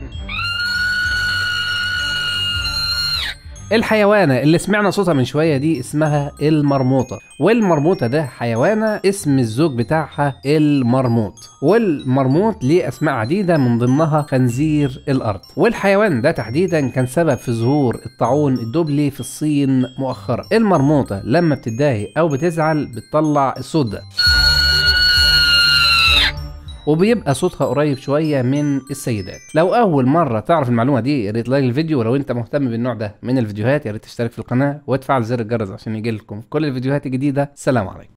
الحيوانة اللي سمعنا صوتها من شوية دي اسمها المرموطة والمرموطة ده حيوانة اسم الزوج بتاعها المرموط والمرموط ليه أسماء عديدة من ضمنها خنزير الأرض والحيوان ده تحديدا كان سبب في ظهور الطاعون الدبلي في الصين مؤخرا المرموطة لما بتتضايق أو بتزعل بتطلع الصوت ده وبيبقى صوتها قريب شويه من السيدات لو اول مره تعرف المعلومه دي يا ريت لايك الفيديو ولو انت مهتم بالنوع ده من الفيديوهات يا ريت تشترك في القناه وتفعل زر الجرس عشان يجيلكم كل الفيديوهات الجديده سلام عليكم